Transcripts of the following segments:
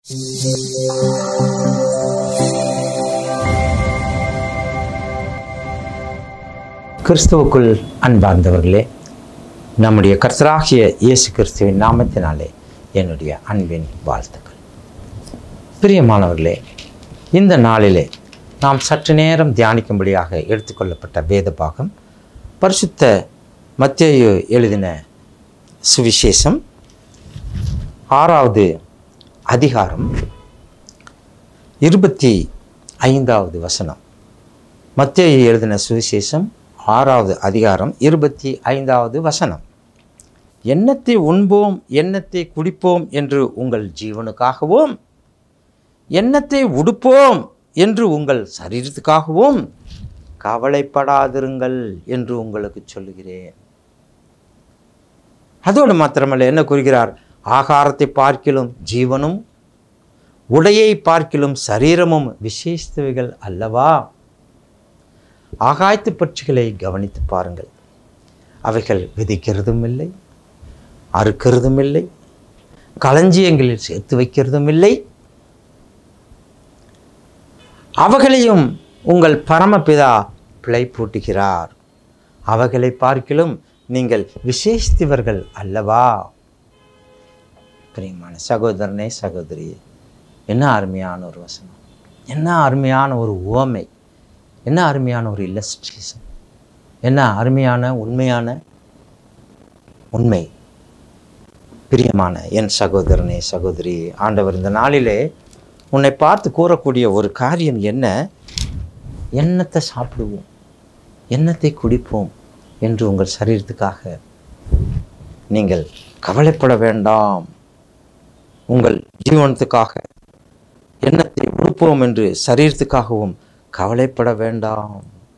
கிறிஸ்துவுக்குள் அன்பார்ந்தவர்களே நம்முடைய கர்த்தராகிய இயேசு கிறிஸ்துவின் நாமத்தினாலே என்னுடைய அன்பின் வாழ்த்துக்கள் பிரியமானவர்களே இந்த நாளிலே நாம் சற்று நேரம் தியானிக்கும்படியாக எடுத்துக்கொள்ளப்பட்ட வேத பாகம் பரிசுத்த மத்தேயு எழுதின சுவிசேஷம் ஆறாவது அதிகாரம் இருபத்தி ஐந்தாவது வசனம் மத்தேயு எழுதின சுவிசேஷம் ஆறாவது அதிகாரம் இருபத்தி ஐந்தாவது வசனம் எண்ணத்தை உண்போம் எண்ணத்தை குடிப்போம் என்று உங்கள் ஜீவனுக்காகவும் எண்ணத்தை உடுப்போம் என்று உங்கள் சரீரத்துக்காகவும் கவலைப்படாதிருங்கள் என்று உங்களுக்கு சொல்லுகிறேன் அதோடு மாத்திரமல்ல என்ன கூறுகிறார் ஆகாரத்தை பார்க்கிலும் ஜீவனும் உடையை பார்க்கிலும் சரீரமும் விசேஷத்தவைகள் அல்லவா ஆகாயத்து பட்சிகளை கவனித்து பாருங்கள் அவைகள் விதைக்கிறதும் இல்லை அறுக்கிறதும் இல்லை களஞ்சியங்களில் சேர்த்து வைக்கிறதும் இல்லை அவைகளையும் உங்கள் பரமபிதா பிழை பூட்டுகிறார் அவைகளை பார்க்கிலும் நீங்கள் விசேஷித்தவர்கள் அல்லவா பிரியமான சகோதரனே சகோதரியே என்ன அருமையான ஒரு வசனம் என்ன அருமையான ஒரு உவமை என்ன அருமையான ஒரு இல்லஸ்ட்ரேஷன் என்ன அருமையான உண்மையான உண்மை பிரியமான என் சகோதரனே சகோதரி ஆண்டவர் இந்த நாளிலே உன்னை பார்த்து கூறக்கூடிய ஒரு காரியம் என்ன எண்ணத்தை சாப்பிடுவோம் எண்ணத்தை குடிப்போம் என்று உங்கள் சரீரத்துக்காக நீங்கள் கவலைப்பட வேண்டாம் உங்கள் ஜீவனத்துக்காக எண்ணத்தை உடுப்போம் என்று சரீரத்துக்காகவும் கவலைப்பட வேண்டாம்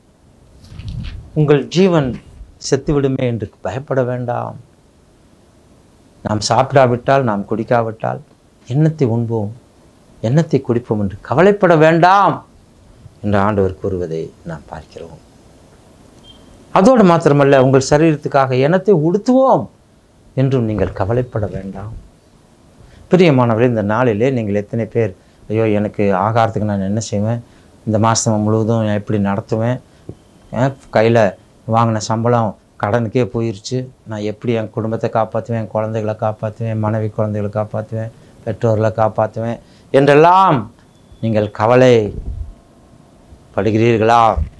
உங்கள் ஜீவன் செத்துவிடுமே என்று பயப்பட வேண்டாம் நாம் சாப்பிடாவிட்டால் நாம் குடிக்காவிட்டால் எண்ணத்தை உண்போம் எண்ணத்தை குடிப்போம் என்று கவலைப்பட வேண்டாம் என்று ஆண்டவர் கூறுவதை நாம் பார்க்கிறோம் அதோடு மாத்திரமல்ல உங்கள் சரீரத்துக்காக எண்ணத்தை உடுத்துவோம் என்றும் நீங்கள் கவலைப்பட வேண்டாம் பிரியமானவர்களே இந்த நாளிலே நீங்கள் எத்தனை பேர் ஐயோ எனக்கு ஆகாரத்துக்கு நான் என்ன செய்வேன் இந்த மாதம் முழுவதும் நான் எப்படி நடத்துவேன் கையில் வாங்கின சம்பளம் கடனுக்கே போயிடுச்சு நான் எப்படி என் குடும்பத்தை காப்பாற்றுவேன் என் குழந்தைகளை காப்பாற்றுவேன் மனைவி குழந்தைகளை காப்பாற்றுவேன் பெற்றோர்களை காப்பாற்றுவேன் என்றெல்லாம் நீங்கள் கவலை படுகிறீர்களா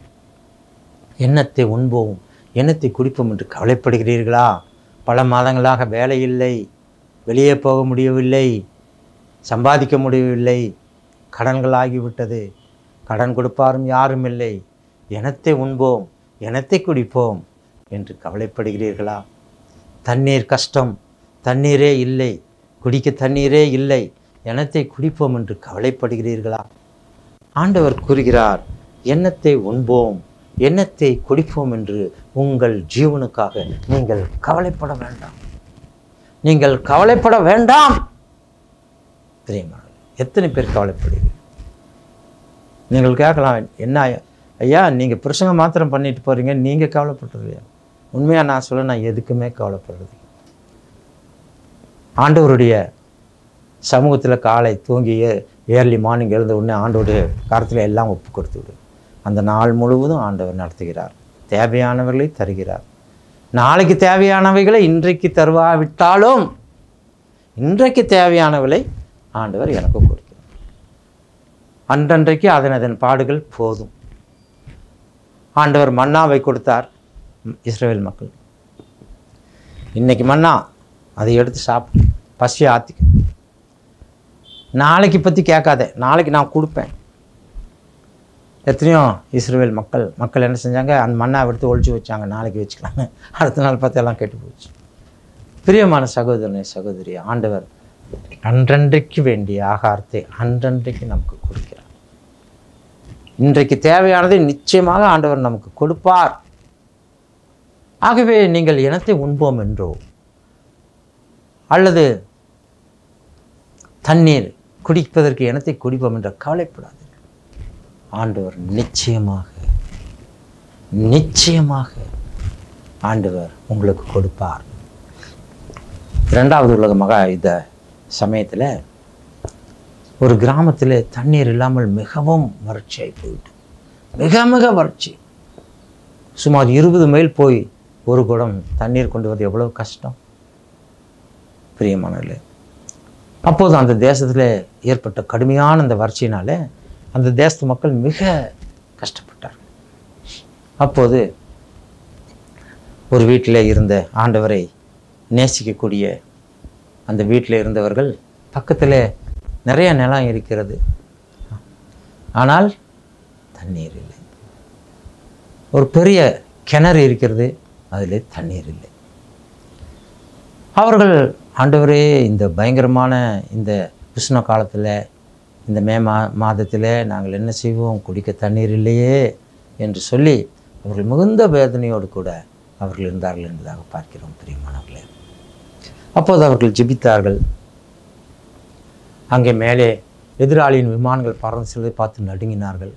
எண்ணத்தை உண்போம் எண்ணத்தை குடிப்போம் என்று கவலைப்படுகிறீர்களா பல மாதங்களாக வேலை இல்லை வெளியே போக முடியவில்லை சம்பாதிக்க முடியவில்லை கடன்கள் ஆகிவிட்டது கடன் கொடுப்பாரும் யாரும் இல்லை எனத்தை உண்போம் எனத்தை குடிப்போம் என்று கவலைப்படுகிறீர்களா தண்ணீர் கஷ்டம் தண்ணீரே இல்லை குடிக்க தண்ணீரே இல்லை எனத்தை குடிப்போம் என்று கவலைப்படுகிறீர்களா ஆண்டவர் கூறுகிறார் எண்ணத்தை உண்போம் எண்ணத்தை குடிப்போம் என்று உங்கள் ஜீவனுக்காக நீங்கள் கவலைப்பட வேண்டாம் நீங்கள் கவலைப்பட வேண்டாம் தெரியுமா எத்தனை பேர் கவலைப்படுகிறீர்கள் நீங்கள் கேட்கலாம் என்ன ஐயா நீங்கள் புருஷங்க மாத்திரம் பண்ணிட்டு போகிறீங்க நீங்கள் கவலைப்படுறது இல்லையா உண்மையாக நான் சொல்ல நான் எதுக்குமே கவலைப்படுறது ஆண்டவருடைய சமூகத்தில் காலை தூங்கி ஏர்லி மார்னிங் எழுந்த உடனே ஆண்டோடைய கரத்தில் எல்லாம் ஒப்பு கொடுத்து விடு அந்த நாள் முழுவதும் ஆண்டவர் நடத்துகிறார் தேவையானவர்களை தருகிறார் நாளைக்கு தேவையானவைகளை இன்றைக்கு தருவாவிட்டாலும் இன்றைக்கு தேவையானவளை ஆண்டவர் எனக்கு கொடுக்கிறார் அன்றன்றைக்கு அதன் அதன் பாடுகள் போதும் ஆண்டவர் மன்னாவை கொடுத்தார் இஸ்ரேல் மக்கள் இன்னைக்கு மன்னா அதை எடுத்து சாப்பிட்டு பசி ஆற்றிக்க நாளைக்கு பற்றி கேட்காத நாளைக்கு நான் கொடுப்பேன் எத்தனையோ இஸ்ரேல் மக்கள் மக்கள் என்ன செஞ்சாங்க அந்த மண்ணாவை எடுத்து ஒழிச்சு வச்சாங்க நாளைக்கு வச்சுக்கலாங்க அடுத்த நாள் பார்த்து எல்லாம் கெட்டு போச்சு பிரியமான சகோதரனே சகோதரி ஆண்டவர் அன்றன்றைக்கு வேண்டிய ஆகாரத்தை அன்றன்றைக்கு நமக்கு கொடுக்கிறார் இன்றைக்கு தேவையானதை நிச்சயமாக ஆண்டவர் நமக்கு கொடுப்பார் ஆகவே நீங்கள் இனத்தை உண்போம் என்றோ அல்லது தண்ணீர் குடிப்பதற்கு இனத்தை குடிப்போம் என்ற கவலைப்படாது ஆண்டவர் நிச்சயமாக நிச்சயமாக ஆண்டவர் உங்களுக்கு கொடுப்பார் இரண்டாவது உலக மகா யுத்த சமயத்தில் ஒரு கிராமத்தில் தண்ணீர் இல்லாமல் மிகவும் வறட்சியாகி போயிட்டு மிக மிக வறட்சி சுமார் இருபது மைல் போய் ஒரு குடம் தண்ணீர் கொண்டு வரது எவ்வளோ கஷ்டம் பிரியமானவர்களே அப்போது அந்த தேசத்தில் ஏற்பட்ட கடுமையான அந்த வறட்சியினால அந்த தேசத்து மக்கள் மிக கஷ்டப்பட்டார்கள் அப்போது ஒரு வீட்டில் இருந்த ஆண்டவரை நேசிக்கக்கூடிய அந்த வீட்டில் இருந்தவர்கள் பக்கத்தில் நிறைய நிலம் இருக்கிறது ஆனால் தண்ணீர் இல்லை ஒரு பெரிய கிணறு இருக்கிறது அதில் தண்ணீர் இல்லை அவர்கள் ஆண்டவரே இந்த பயங்கரமான இந்த உஷ்ண காலத்தில் இந்த மே மா மாதத்தில் நாங்கள் என்ன செய்வோம் குடிக்க தண்ணீர் இல்லையே என்று சொல்லி அவர்கள் மிகுந்த வேதனையோடு கூட அவர்கள் இருந்தார்கள் என்பதாக பார்க்கிறோம் பிரியமானவர்களே அப்போது அவர்கள் ஜெபித்தார்கள் அங்கே மேலே எதிராளியின் விமானங்கள் பறந்து செல்வதை பார்த்து நடுங்கினார்கள்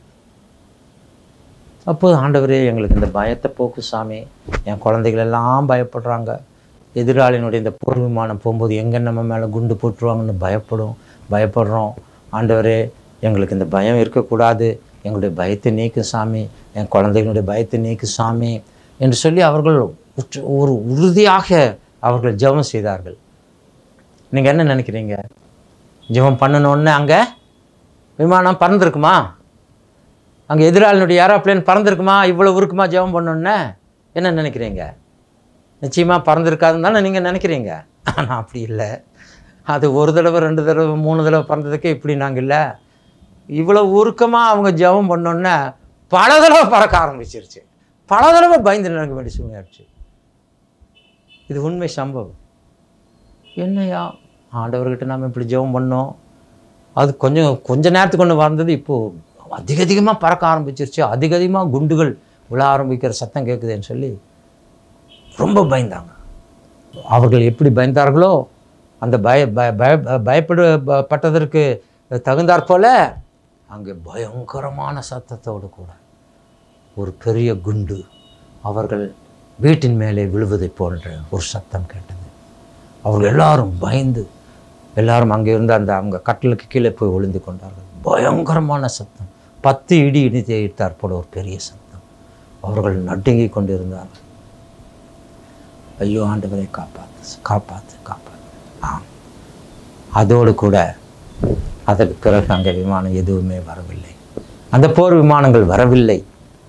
அப்போது ஆண்டவரே எங்களுக்கு இந்த பயத்தை போக்கு சாமி என் குழந்தைகள் எல்லாம் பயப்படுறாங்க எதிராளியினுடைய இந்த போர் விமானம் போகும்போது எங்கே நம்ம மேலே குண்டு போட்டுருவாங்கன்னு பயப்படும் பயப்படுறோம் ஆண்டவரே எங்களுக்கு இந்த பயம் இருக்கக்கூடாது எங்களுடைய பயத்தை நீக்கு சாமி என் குழந்தைகளுடைய பயத்தை நீக்கு சாமி என்று சொல்லி அவர்கள் உற்று- ஒரு உறுதியாக அவர்கள் ஜெபம் செய்தார்கள் நீங்கள் என்ன நினைக்கிறீங்க ஜெபம் பண்ணணுன்னு அங்கே விமானம் பறந்துருக்குமா அங்கே எதிராளினுடைய ஏரோப்ளேன் பறந்துருக்குமா இவ்வளோ உருக்குமா ஜெபம் பண்ணணுன்னு என்ன நினைக்கிறீங்க நிச்சயமாக பறந்துருக்காதுன்னு தானே நீங்கள் நினைக்கிறீங்க ஆனால் அப்படி இல்லை அது ஒரு தடவை ரெண்டு தடவை மூணு தடவை பறந்ததுக்கே இப்படி நாங்கள் இல்லை இவ்வளோ உருக்கமாக அவங்க ஜெபம் பண்ணோன்னே பல தடவை பறக்க ஆரம்பிச்சிருச்சு பல தடவை பயந்து நடக்க வேண்டிய சூழ்நிலையாச்சு இது உண்மை சம்பவம் என்னையா ஆண்டவர்கிட்ட நாம் இப்படி ஜெபம் பண்ணோம் அது கொஞ்சம் கொஞ்ச நேரத்துக்கு ஒன்று வந்தது இப்போது அதிக அதிகமாக பறக்க ஆரம்பிச்சிருச்சு அதிக அதிகமாக குண்டுகள் விழ ஆரம்பிக்கிற சத்தம் கேட்குதுன்னு சொல்லி ரொம்ப பயந்தாங்க அவர்கள் எப்படி பயந்தார்களோ அந்த பய பய பய பயப்படு ப- பட்டதற்கு தகுந்தாற் போல அங்கே பயங்கரமான சத்தத்தோடு கூட ஒரு பெரிய குண்டு அவர்கள் வீட்டின் மேலே விழுவதைப் போன்ற ஒரு சத்தம் கேட்டது அவர்கள் எல்லாரும் பயந்து எல்லாரும் அங்கே இருந்த அந்த அவங்க கட்டலுக்கு கீழே போய் ஒளிந்து கொண்டார்கள் பயங்கரமான சத்தம் பத்து இடி இடித்து இட்டார் போல ஒரு பெரிய சத்தம் அவர்கள் நடுங்கி கொண்டிருந்தார்கள் ஐயோ ஆண்டவரை காப்பாத்து காப்பாத்து காப்பாத்து ஆம் அதோடு கூட அதற்கு பிறகு அங்கே விமானம் எதுவுமே வரவில்லை அந்த போர் விமானங்கள் வரவில்லை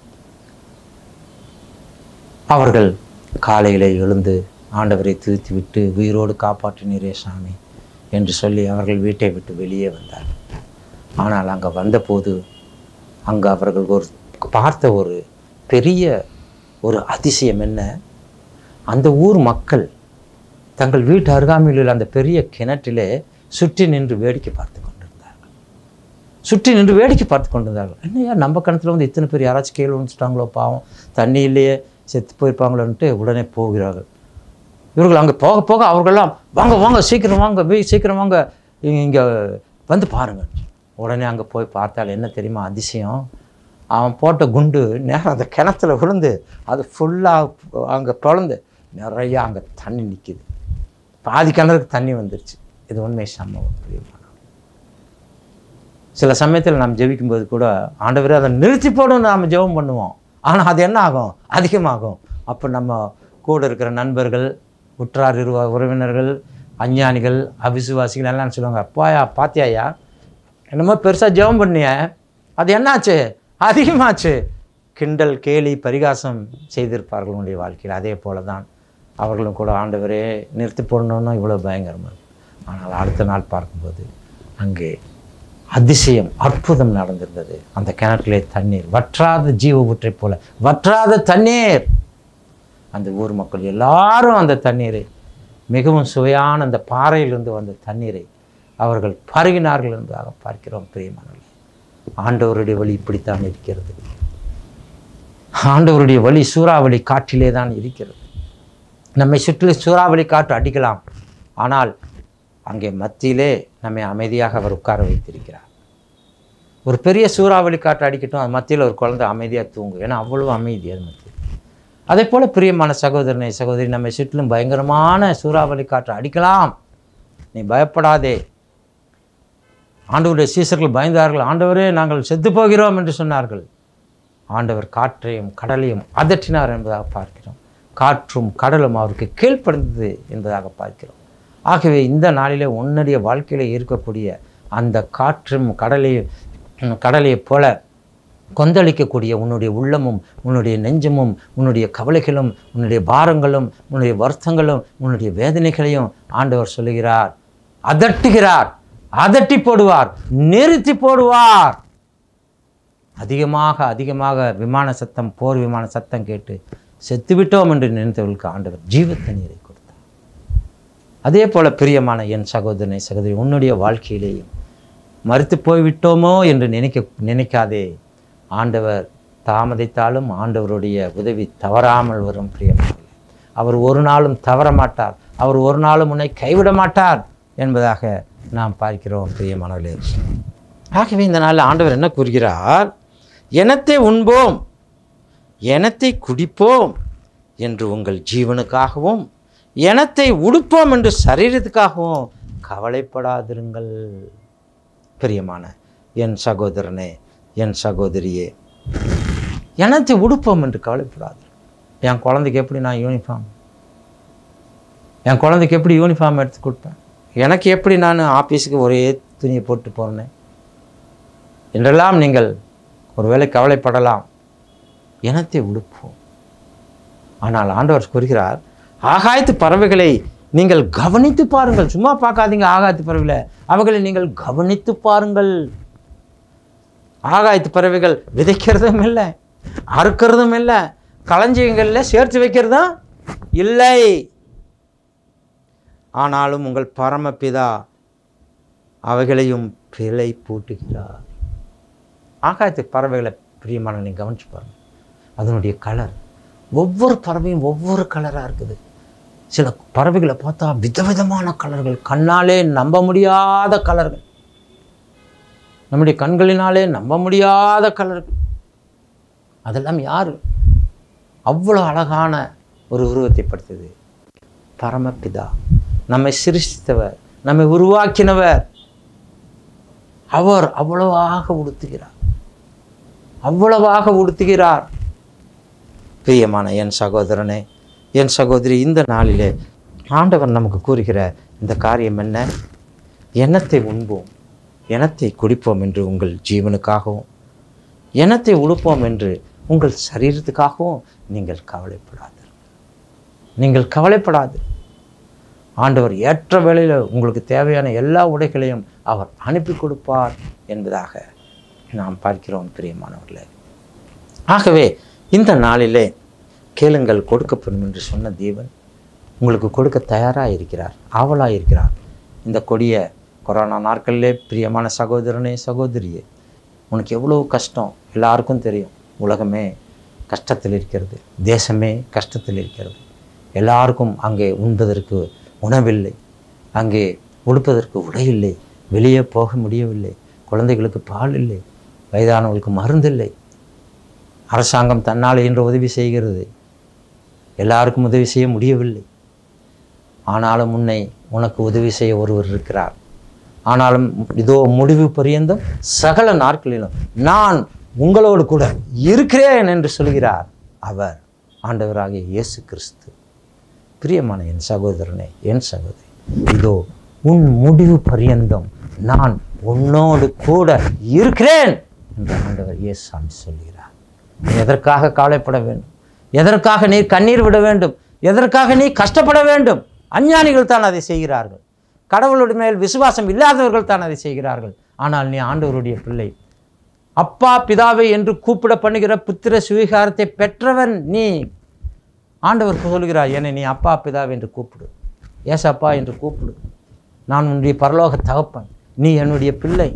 அவர்கள் காலையிலே எழுந்து ஆண்டவரை தூத்தி விட்டு உயிரோடு காப்பாற்றினீரே சாமி என்று சொல்லி அவர்கள் வீட்டை விட்டு வெளியே வந்தார்கள் ஆனால் அங்கே வந்தபோது அங்கே அவர்கள் ஒரு பார்த்த ஒரு பெரிய ஒரு அதிசயம் என்ன அந்த ஊர் மக்கள் தங்கள் வீட்டு அருகாமையில் உள்ள அந்த பெரிய கிணற்றிலே சுற்றி நின்று வேடிக்கை பார்த்து கொண்டிருந்தார்கள் சுற்றி நின்று வேடிக்கை பார்த்து கொண்டிருந்தார்கள் என்னையா நம்ம கிணத்துல வந்து இத்தனை பேர் யாராச்சும் கீழே விழுந்துட்டாங்களோ பாவம் தண்ணி இல்லையே செத்து போயிருப்பாங்களோன்ட்டு உடனே போகிறார்கள் இவர்கள் அங்கே போக போக அவர்கள்லாம் வாங்க வாங்க சீக்கிரம் வாங்க போய் சீக்கிரம் வாங்க இங்கே வந்து பாருங்க உடனே அங்கே போய் பார்த்தால் என்ன தெரியுமா அதிசயம் அவன் போட்ட குண்டு நேரம் அந்த கிணத்துல விழுந்து அது ஃபுல்லாக அங்கே பிளந்து நிறையா அங்கே தண்ணி நிற்கிது பாதி கிணறுக்கு தண்ணி வந்துருச்சு இது உண்மை சம்பவம் பிரியமானவர்களே. சில சமயத்தில் நாம் ஜெபிக்கும்போது கூட ஆண்டவரே அதை நிறுத்தி போடும் நாம் ஜெபம் பண்ணுவோம் ஆனால் அது என்ன ஆகும் அதிகமாகும் அப்போ நம்ம கூட இருக்கிற நண்பர்கள் உற்றார் இருவ உறவினர்கள் அஞ்ஞானிகள் அவிசுவாசிகள் எல்லாம் சொல்லுவாங்க அப்பாயா பாத்தியாயா என்னமோ பெருசாக ஜெபம் பண்ணிய அது என்னாச்சு அதிகமாச்சு கிண்டல் கேலி பரிகாசம் செய்திருப்பார்கள் உன்னுடைய வாழ்க்கையில் அதே போல தான் அவர்களும் கூட ஆண்டவரே நிறுத்தி போடணுன்னா இவ்வளோ பயங்கரமாக இருக்கு. ஆனால் அடுத்த நாள் பார்க்கும்போது அங்கே அதிசயம் அற்புதம் நடந்திருந்தது அந்த கிணற்றிலே தண்ணீர் வற்றாத ஜீவ ஊற்றை போல வற்றாத தண்ணீர் அந்த ஊர் மக்கள் எல்லாரும் அந்த தண்ணீரை மிகவும் சுவையான அந்த பாறையிலிருந்து வந்த தண்ணீரை அவர்கள் பருகினார்கள் என்பதாக பார்க்கிறோம் பிரியமானவர்களே ஆண்டவருடைய வழி இப்படித்தான் இருக்கிறது ஆண்டவருடைய வழி சூறாவளி காற்றிலே தான் இருக்கிறது நம்மை சுற்றி சூறாவளி காற்று அடிக்கலாம் ஆனால் அங்கே மத்தியிலே நம்மை அமைதியாக அவர் உட்கார வைத்திருக்கிறார் ஒரு பெரிய சூறாவளி காற்று அடிக்கட்டும் அது மத்தியில் ஒரு குழந்தை அமைதியாக தூங்கும் ஏன்னா அவ்வளவு அமைதி அது மத்தியில் அதே போல் பிரியமான சகோதரனை சகோதரி நம்மை சுற்றிலும் பயங்கரமான சூறாவளி காற்று அடிக்கலாம் நீ பயப்படாதே ஆண்டவருடைய சீசர்கள் பயந்தார்கள் ஆண்டவரே நாங்கள் செத்து போகிறோம் என்று சொன்னார்கள் ஆண்டவர் காற்றையும் கடலையும் அதட்டினார் என்பதாக பார்க்கிறோம் காற்றும் கடலும் அவருக்கு கீழ்ப்படிந்தது என்பதாக பார்க்கிறோம் ஆகவே இந்த நாளிலே உன்னுடைய வாழ்க்கையில் இருக்கக்கூடிய அந்த காற்றும் கடலையும் கடலையைப் போல கொந்தளிக்கக்கூடிய உன்னுடைய உள்ளமும் உன்னுடைய நெஞ்சமும் உன்னுடைய கவலைகளும் உன்னுடைய பாரங்களும் உன்னுடைய வருத்தங்களும் உன்னுடைய வேதனைகளையும் ஆண்டவர் சொல்லுகிறார் அதட்டுகிறார் அதட்டி போடுவார் நிறுத்தி போடுவார் அதிகமாக அதிகமாக விமான சத்தம் போர் விமான சத்தம் கேட்டு செத்துவிட்டோம் என்று நினைத்தவர்களுக்கு ஆண்டவர் ஜீவ தண்ணீரை கொடுத்தார் அதே போல பிரியமான என் சகோதரனை சகோதரி உன்னுடைய வாழ்க்கையிலேயும் மறுத்து போய்விட்டோமோ என்று நினைக்க நினைக்காதே ஆண்டவர் தாமதித்தாலும் ஆண்டவருடைய உதவி தவறாமல் வரும் பிரியமானவர்களே அவர் ஒரு நாளும் தவற மாட்டார் அவர் ஒரு நாளும் உன்னை கைவிட மாட்டார் என்பதாக நாம் பார்க்கிறோம் பிரியமானவர்களே ஆகவே இந்த நாளில் ஆண்டவர் என்ன கூறுகிறார் எனத்தை உண்போம் எனத்தை குடிப்போம் என்று உங்கள் ஜீவனுக்காகவும் எனத்தை உடுப்போம் என்று சரீரத்துக்காகவும் கவலைப்படாதிருங்கள் பிரியமான என் சகோதரனே என் சகோதரியே எனத்தை உடுப்போம் என்று கவலைப்படாது என் குழந்தைக்கு எப்படி நான் யூனிஃபார்ம் என் குழந்தைக்கு எப்படி யூனிஃபார்ம் எடுத்து கொடுப்பேன் எனக்கு எப்படி நான் ஆஃபீஸுக்கு ஒரே துணியை போட்டு போனேன் என்றெல்லாம் நீங்கள் ஒருவேளை கவலைப்படலாம் எனத்தை உடுப்போம் ஆனால் ஆண்டவர் கூறுகிறார் ஆகாயத்து பறவைகளை நீங்கள் கவனித்து பாருங்கள் சும்மா பார்க்காதீங்க ஆகாயத்து பறவைகளை அவைகளை நீங்கள் கவனித்து பாருங்கள் ஆகாயத்து பறவைகள் விதைக்கிறதும் இல்லை அறுக்கிறதும் இல்லை களஞ்சியங்களில் சேர்த்து வைக்கிறதும் இல்லை ஆனாலும் உங்கள் பரமபிதா அவைகளையும் பிழை பூட்டுகிறார் ஆகாயத்து பறவைகளை பிரியமான நீங்கள் கவனிச்சு பாருங்க அதனுடைய கலர் ஒவ்வொரு பறவையும் ஒவ்வொரு கலராக இருக்குது சில பறவைகளை பார்த்தா விதவிதமான கலர்கள் கண்ணாலே நம்ப முடியாத கலர்கள் நம்முடைய கண்களினாலே நம்ப முடியாத கலர்கள் அதெல்லாம் யார் அவ்வளோ அழகான ஒரு உருவத்தை படுத்தது பரமபிதா நம்மை சிருஷ்டித்தவர் நம்மை உருவாக்கினவர் அவர் அவ்வளவாக உடுத்துகிறார் அவ்வளவாக உடுத்துகிறார் பிரியமான என் சகோதரனே என் சகோதரி இந்த நாளிலே ஆண்டவர் நமக்கு கூறுகிற இந்த காரியம் என்ன எண்ணத்தை உண்போம் எண்ணத்தை குடிப்போம் என்று உங்கள் ஜீவனுக்காகவும் எண்ணத்தை உடுப்போம் என்று உங்கள் சரீரத்துக்காகவும் நீங்கள் கவலைப்படாது நீங்கள் கவலைப்படாது ஆண்டவர் ஏற்ற வேளையில் உங்களுக்கு தேவையான எல்லா உடைகளையும் அவர் அனுப்பி கொடுப்பார் என்பதாக நாம் பார்க்கிறோம் பிரியமானவர்களே ஆகவே இந்த நாளிலே கேளுங்கள் கொடுக்கப்படும் என்று சொன்ன தேவன் உங்களுக்கு கொடுக்க தயாராக இருக்கிறார் ஆவலாக இருக்கிறார் இந்த கொடிய கொரோனா நாட்களிலே பிரியமான சகோதரனே சகோதரியே உனக்கு எவ்வளோ கஷ்டம் எல்லாருக்கும் தெரியும் உலகமே கஷ்டத்தில் இருக்கிறது தேசமே கஷ்டத்தில் இருக்கிறது எல்லாருக்கும் அங்கே உண்பதற்கு உணவில்லை அங்கே உடுப்பதற்கு உடை இல்லை வெளியே போக முடியவில்லை குழந்தைகளுக்கு பால் இல்லை வயதானவர்களுக்கு மருந்தில்லை அரசாங்கம் தன்னால் என்ற உதவி செய்கிறது எல்லாருக்கும் உதவி செய்ய முடியவில்லை ஆனாலும் உன்னை உனக்கு உதவி செய்ய ஒருவர் இருக்கிறார் ஆனாலும் இதோ முடிவு பரியந்தம் சகல நாட்களிலும் நான் உங்களோடு கூட இருக்கிறேன் என்று சொல்கிறார் அவர் ஆண்டவராகிய இயேசு கிறிஸ்து பிரியமான என் சகோதரனே என் சகோதரி இதோ உன் முடிவு பரியந்தம் நான் உன்னோடு கூட இருக்கிறேன் என்று ஆண்டவர் இயேசாமி சொல்கிறார் நீ எதற்காக கவலைப்பட வேண்டும் எதற்காக நீ கண்ணீர் விட வேண்டும் எதற்காக நீ கஷ்டப்பட வேண்டும் அஞ்ஞானிகள் தான் அதை செய்கிறார்கள் கடவுளுடைய மேல் விசுவாசம் இல்லாதவர்கள் தான் அதை செய்கிறார்கள் ஆனால் நீ ஆண்டவருடைய பிள்ளை அப்பா பிதாவை என்று கூப்பிட பண்ணுகிற புத்திர சுவீகாரத்தை பெற்றவன் நீ ஆண்டவர் சொல்கிறார் என்னை நீ அப்பா பிதாவை என்று கூப்பிடு ஏசப்பா என்று கூப்பிடு நான் உன்னுடைய பரலோக தகப்பன் நீ என்னுடைய பிள்ளை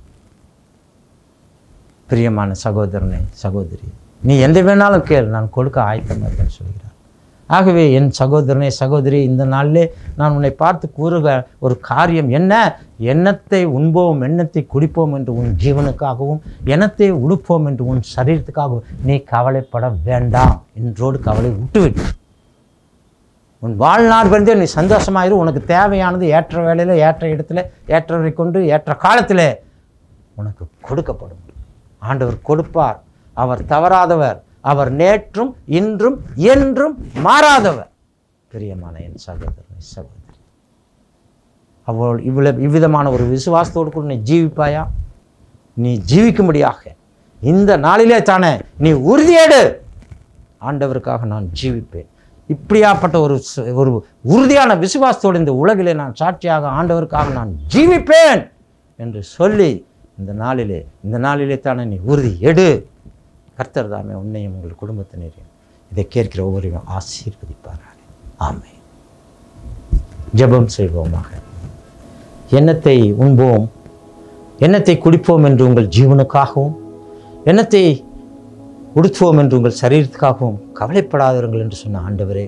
பிரியமான சகோதரனே சகோதரி நீ எந்த வேணாலும் கேள் நான் கொடுக்க ஆயத்தமாக இருக்கேன்னு சொல்கிறார் ஆகவே என் சகோதரனே சகோதரி இந்த நாளிலே நான் உன்னை பார்த்து கூறுக ஒரு காரியம் என்ன எண்ணத்தை உண்போம் எண்ணத்தை குடிப்போம் என்று உன் ஜீவனுக்காகவும் எண்ணத்தை உடுப்போம் என்று உன் சரீரத்துக்காகவும் நீ கவலைப்பட வேண்டாம் என்றோடு கவலை விட்டுவிட்டு உன் வாழ்நாள் வந்து நீ சந்தோஷமாயிரு உனக்கு தேவையானது ஏற்ற வேலையில் ஏற்ற இடத்துல ஏற்றவரை கொண்டு ஏற்ற காலத்தில் உனக்கு கொடுக்கப்படும் ஆண்டவர் கொடுப்பார் அவர் தவறாதவர் அவர் நேற்றும் இன்றும் என்றும் மாறாதவர் பிரியமான என் சகோதரன் சகோதரி அவள் இவ்வளவு இவ்விதமான ஒரு விசுவாசத்தோடு கூட நீ ஜீவிப்பாயா நீ ஜீவிக்கும்படியாக இந்த நாளிலே தானே நீ உறுதியேடு ஆண்டவருக்காக நான் ஜீவிப்பேன் இப்படியாப்பட்ட ஒரு ச- ஒரு உறுதியான விசுவாசத்தோடு இந்த உலகிலே நான் சாட்சியாக ஆண்டவருக்காக நான் ஜீவிப்பேன் என்று சொல்லி இந்த நாளிலே இந்த நாளிலே தானே நீ உறுதி எடு கர்த்தர் தாமே உன்னையும் உங்கள் குடும்பத்தினரையும் இதை கேட்கிற ஒவ்வொருவரையும் ஆசீர்வதிப்பாராக ஆமென் ஜெபம் செய்வோமாக எண்ணத்தை உண்போம் எண்ணத்தை குடிப்போம் என்று உங்கள் ஜீவனுக்காகவும் எண்ணத்தை உடுத்துவோம் என்று உங்கள் சரீரத்துக்காகவும் கவலைப்படாதவர்கள் என்று சொன்ன ஆண்டவரே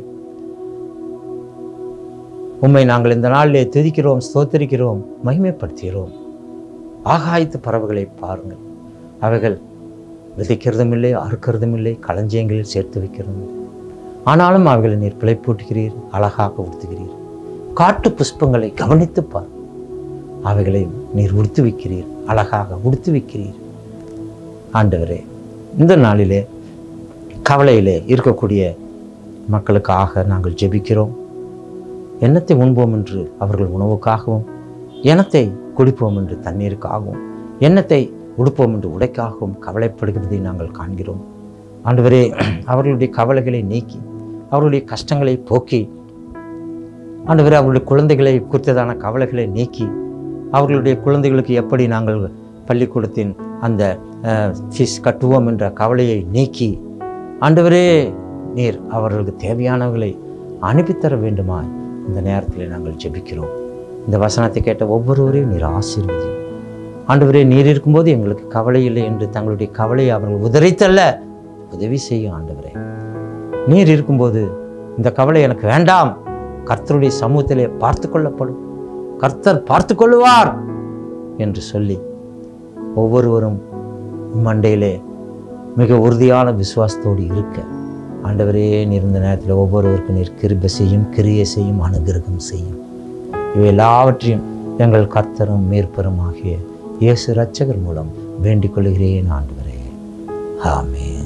உம்மை நாங்கள் இந்த நாளிலே துதிக்கிறோம் ஸ்தோத்தரிக்கிறோம் மகிமைப்படுத்துகிறோம் ஆகாயத்து பறவைகளை பாருங்கள் அவைகள் விதைக்கிறதும் இல்லை அறுக்கிறதும் இல்லை களஞ்சியங்களில் சேர்த்து வைக்கிறதும் இல்லை ஆனாலும் அவைகளை நீர் பிழைப்பூட்டுகிறீர் அழகாக உடுத்துகிறீர் காட்டு புஷ்பங்களை கவனித்து பார் அவைகளை நீர் உடுத்து வைக்கிறீர் அழகாக உடுத்து வைக்கிறீர் ஆண்டவரே இந்த நாளிலே கவலையிலே இருக்கக்கூடிய மக்களுக்காக நாங்கள் ஜெபிக்கிறோம் எண்ணத்தை உண்போம் என்று அவர்கள் உணவுக்காகவும் எண்ணத்தை குடிப்போம் என்று தண்ணீருக்காகவும் எண்ணத்தை உடுப்போம் என்று உடைக்காகவும் கவலைப்படுகிறதை நாங்கள் காண்கிறோம் ஆண்டவரே அவர்களுடைய கவலைகளை நீக்கி அவர்களுடைய கஷ்டங்களை போக்கி ஆண்டவரே அவர்களுடைய குழந்தைகளை குறித்ததான கவலைகளை நீக்கி அவர்களுடைய குழந்தைகளுக்கு எப்படி நாங்கள் பள்ளிக்கூடத்தின் அந்த ஃபீஸ் கட்டுவோம் என்ற கவலையை நீக்கி ஆண்டவரே நீர் அவர்களுக்கு தேவையானவர்களை அனுப்பித்தர வேண்டுமாய் இந்த நேரத்தில் நாங்கள் ஜெபிக்கிறோம் இந்த வசனத்தை கேட்ட ஒவ்வொருவரையும் நீர் ஆசீர்வதியும் ஆண்டவரே நீர் இருக்கும்போது எங்களுக்கு கவலை இல்லை என்று தங்களுடைய கவலையை அவர்கள் உதறித்தல்ல உதவி செய்யும் ஆண்டவரே நீர் இருக்கும்போது இந்த கவலை எனக்கு வேண்டாம் கர்த்தருடைய சமூகத்திலே பார்த்து கொள்ளப்படும் கர்த்தர் பார்த்து கொள்ளுவார் என்று சொல்லி ஒவ்வொருவரும் மண்டையிலே மிக உறுதியான விசுவாசத்தோடு இருக்க ஆண்டவரே நீர் இந்த நேரத்தில் ஒவ்வொருவருக்கும் நீர் கிருபை செய்யும் கிரியை செய்யும் அனுகிரகம் செய்யும் இவை எல்லாவற்றையும் எங்கள் கர்த்தரும் மேற்பரும் ஆகிய இயேசு இரட்சகர் மூலம் வேண்டிக் கொள்கிறேன் ஆண்டவரே ஆமென்